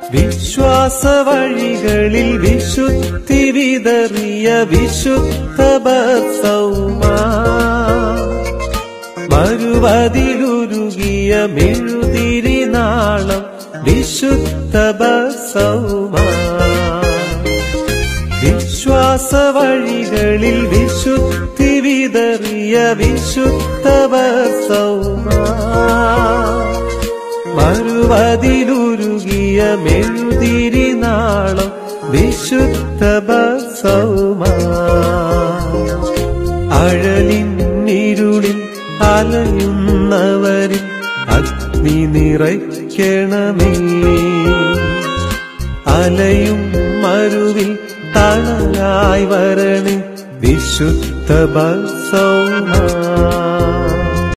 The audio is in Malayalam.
വിശ്വാസ വഴികളിൽ വിശുദ്ധി വിതറിയ വിശുദ്ധ ബസൗമാ മരുവതിലുരുകിയ മെഴുതിരി നാളം വിശുദ്ധ ബസൗമാ വിശ്വാസ വഴികളിൽ വിശുദ്ധി വിതറിയ വിശുദ്ധ ബസൗമാ മരുവതിലുരുകിയ മെഴുതിരി നാളം വിശുദ്ധ ബസൗമാ അഴലിന്നിരുളിൽ അലയുന്നവരിൽ അഗ്നി നിറയ്ക്കണമേ അലയും മരുവിൽ തണലായി വരണേ വിശുദ്ധ ബസൗമാ